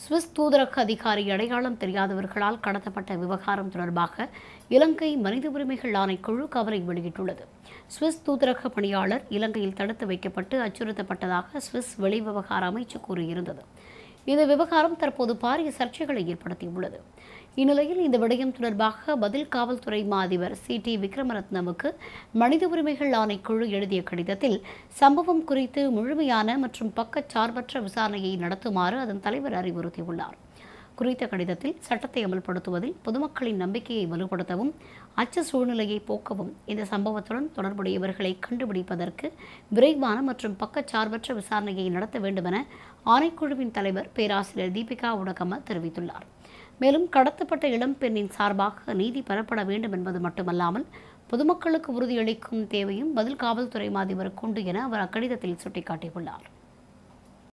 Swiss தூதரக அதிகாரி அடையாளம் தெரியாதவர்களால் கடத்தப்பட்ட விவகாரம் தொடர்பாக இலங்கை மனித உரிமைகள் ஆணைக்குழு கவலை வெளியிட்டுள்ளது சுவிஸ் தூதரக பணியாளர் இலங்கையில் தடுத்து வைக்கப்பட்டு அச்சுறுத்தப்பட்டதாக சுவிஸ் வெளிவிவகார அமைச்சு கூறியிருந்தது இந்த விவகாரம் தற்போது பாரிய சர்ச்சைகளை ஏற்படுத்தியுள்ளது இந்நிலையில் இந்த விடயம் தொடர்பாக பதில் காவல்துறை மா அதிபர் சி டி விக்ரமரத்னவுக்கு மனித உரிமைகள் ஆணைக்குழு எழுதிய கடிதத்தில் சம்பவம் குறித்து முழுமையான மற்றும் பக்கச்சார்பற்ற விசாரணையை நடத்துமாறு அதன் தலைவர் அறிவுறுத்தியுள்ளார் குறித்த கடிதத்தில் சட்டத்தை அமல்படுத்துவதில் பொதுமக்களின் நம்பிக்கையை வலுப்படுத்தவும் அச்ச சூழ்நிலையை போக்கவும் இந்த சம்பவத்துடன் தொடர்புடையவர்களை கண்டுபிடிப்பதற்கு விரைவான மற்றும் பக்கச்சார்பற்ற விசாரணையை நடத்த வேண்டுமென ஆணைக்குழுவின் தலைவர் பேராசிரியர் தீபிகா உடகம தெரிவித்துள்ளார் மேலும் கடத்தப்பட்ட இளம்பெண்ணின் சார்பாக நீதி பெறப்பட வேண்டும் என்பது மட்டுமல்லாமல் பொதுமக்களுக்கு உறுதியளிக்கும் தேவையும் பதில் காவல்துறை மாதிபருக்கு உண்டு என அவர் அக்கடிதத்தில் சுட்டிக்காட்டியுள்ளார்